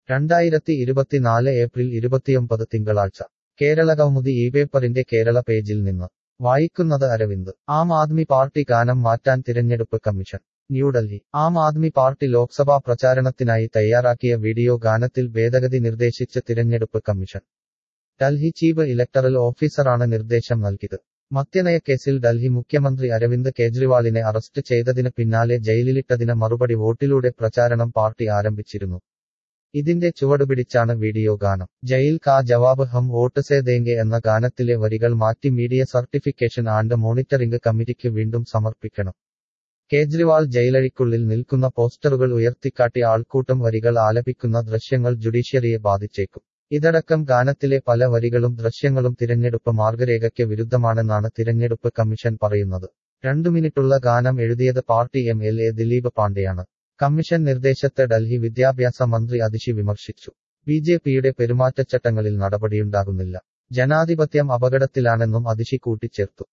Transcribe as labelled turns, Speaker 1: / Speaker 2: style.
Speaker 1: രണ്ടായിരത്തി ഇരുപത്തിനാല് ഏപ്രിൽ ഇരുപത്തിയൊമ്പത് തിങ്കളാഴ്ച കേരള കൗമുദി ഈ പേപ്പറിന്റെ കേരള പേജിൽ നിന്ന് വായിക്കുന്നത് അരവിന്ദ് ആം ആദ്മി പാർട്ടി ഗാനം മാറ്റാൻ തിരഞ്ഞെടുപ്പ് കമ്മീഷൻ ന്യൂഡൽഹി ആം ആദ്മി പാർട്ടി ലോക്സഭാ പ്രചാരണത്തിനായി തയ്യാറാക്കിയ വീഡിയോ ഗാനത്തിൽ ഭേദഗതി നിർദ്ദേശിച്ച് തിരഞ്ഞെടുപ്പ് കമ്മീഷൻ ഡൽഹി ചീഫ് ഇലക്ടറൽ ഓഫീസറാണ് നിർദ്ദേശം നൽകിയത് മദ്യനയക്കേസിൽ ഡൽഹി മുഖ്യമന്ത്രി അരവിന്ദ് കെജ്രിവാളിനെ അറസ്റ്റ് ചെയ്തതിന് പിന്നാലെ ജയിലിലിട്ടതിന് മറുപടി വോട്ടിലൂടെ പ്രചാരണം പാർട്ടി ആരംഭിച്ചിരുന്നു ഇതിന്റെ ചുവടുപിടിച്ചാണ് വീഡിയോ ഗാനം ജയിൽ കാ ജവാബ് ഹം വോട്ട് സേ ദേങ്കെ എന്ന ഗാനത്തിലെ വരികൾ മാറ്റി മീഡിയ സർട്ടിഫിക്കേഷൻ ആൻഡ് മോണിറ്ററിംഗ് കമ്മിറ്റിക്ക് വീണ്ടും സമർപ്പിക്കണം കേജ്രിവാൾ ജയിലഴിക്കുള്ളിൽ നിൽക്കുന്ന പോസ്റ്ററുകൾ ഉയർത്തിക്കാട്ടി ആൾക്കൂട്ടം വരികൾ ആലപിക്കുന്ന ദൃശ്യങ്ങൾ ജുഡീഷ്യറിയെ ബാധിച്ചേക്കും ഇതടക്കം ഗാനത്തിലെ പല വരികളും ദൃശ്യങ്ങളും തിരഞ്ഞെടുപ്പ് മാർഗരേഖയ്ക്ക് വിരുദ്ധമാണെന്നാണ് തിരഞ്ഞെടുപ്പ് കമ്മീഷൻ പറയുന്നത് രണ്ടു മിനിറ്റുള്ള ഗാനം എഴുതിയത് party M L A Dilip പാണ്ഡെയാണ് കമ്മീഷൻ നിർദ്ദേശത്തെ ഡൽഹി വിദ്യാഭ്യാസ മന്ത്രി അതിശി വിമർശിച്ചു ബി ജെ പിയുടെ പെരുമാറ്റച്ചട്ടങ്ങളിൽ നടപടിയുണ്ടാകുന്നില്ല ജനാധിപത്യം അപകടത്തിലാണെന്നും അതിശി കൂട്ടിച്ചേർത്തു